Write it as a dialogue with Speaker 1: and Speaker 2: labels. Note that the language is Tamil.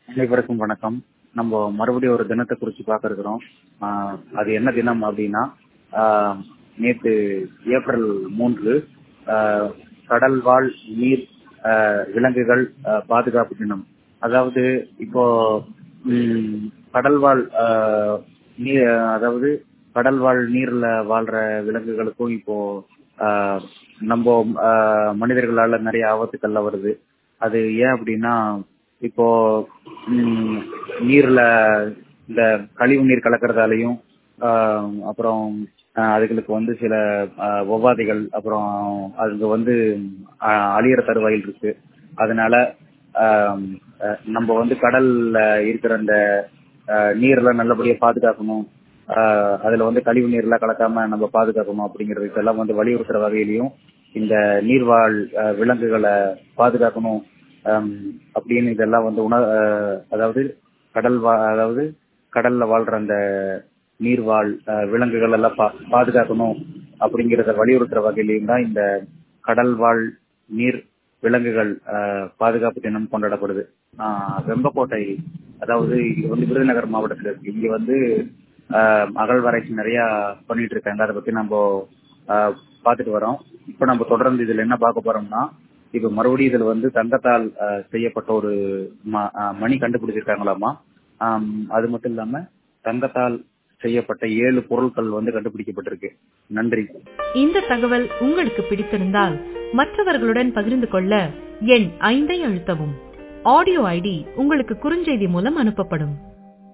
Speaker 1: அனைவருக்கும் வணக்கம் நம்ம மறுபடியும் ஒரு தினத்தை குறிச்சு பார்க்க இருக்கிறோம் ஆஹ் அது என்ன தினம் அப்படின்னா ஆஹ் நேத்து ஏப்ரல் மூன்று ஆஹ் கடல் வாழ் நீர் ஆஹ் விலங்குகள் ஆஹ் பாதுகாப்பு தினம் அதாவது இப்போ ம், கடல் வாழ் ஆஹ் நீர் அதாவது கடல் வாழ் நீர்ல வாழ்ற விலங்குகளுக்கும் இப்போ ஆஹ் நம்ம ஆஹ் மனிதர்களால நிறைய ஆபத்துக்கள்லாம் வருது அது ஏன் அப்படின்னா இப்போ ம், நீர்ல இந்த கழிவு நீர் கலக்கறதாலையும் ஆஹ் அப்புறம் ஆஹ் அதுகளுக்கு வந்து சில ஆஹ் ஒவ்வாதைகள் அப்புறம் அதுக்கு வந்து ஆஹ் அழியிற தருவாயில் இருக்கு அதனால ஆஹ் அஹ் நம்ம வந்து கடல்ல இருக்கிற அந்த ஆஹ் நீர்லாம் நல்லபடியா பாதுகாக்கணும் ஆஹ் அதுல வந்து கழிவு நீர்லாம் கலக்காம நம்ம பாதுகாக்கணும் அப்படிங்கிறது இதெல்லாம் வந்து வலியுறுத்துற வகையிலையும் இந்த நீர்வாழ் ஆஹ் விலங்குகளை பாதுகாக்கணும் ஆம், அப்படின்னு இதெல்லாம் வந்து உண ஆஹ் அதாவது கடல் வா அதாவது கடல்ல வாழ்ற அந்த நீர்வாழ் ஆஹ் விலங்குகள் எல்லாம் பா பாதுகாக்கணும் அப்படிங்கிறத வலியுறுத்துற வகையிலையும் தான் இந்த கடல் வாழ் நீர் விலங்குகள் ஆஹ் பாதுகாப்பு தினம் கொண்டாடப்படுது ஆஹ் வெம்பக்கோட்டை அதாவது இது வந்து விருதுநகர் மாவட்டத்தில் இருக்கு இங்க வந்து ஆஹ் அகழ்வாராய்ச்சி நிறைய பண்ணிட்டு இருக்காங்க அதை பத்தி நம்ம ஆஹ் பார்த்துட்டு வரோம் இப்ப நம்ம தொடர்ந்து இதுல என்ன பார்க்க போறோம்னா இப்ப மறுபடியும் இதுல வந்து தங்கத்தால் ஆஹ் செய்யப்பட்ட ஒரு ம- ஆஹ் மணி கண்டுபிடிச்சிருக்காங்களாமா ஆம், அது மட்டும் இல்லாம தங்கத்தால் செய்யப்பட்ட ஏழு பொருட்கள் வந்து கண்டுபிடிக்கப்பட்டிருக்கு நன்றி
Speaker 2: இந்த தகவல் உங்களுக்கு பிடித்திருந்தால் மற்றவர்களுடன் பகிர்ந்து கொள்ள எண் ஐந்தை அழுத்தவும் ஆடியோ ஐடி உங்களுக்கு குறுஞ்செய்தி மூலம் அனுப்பப்படும்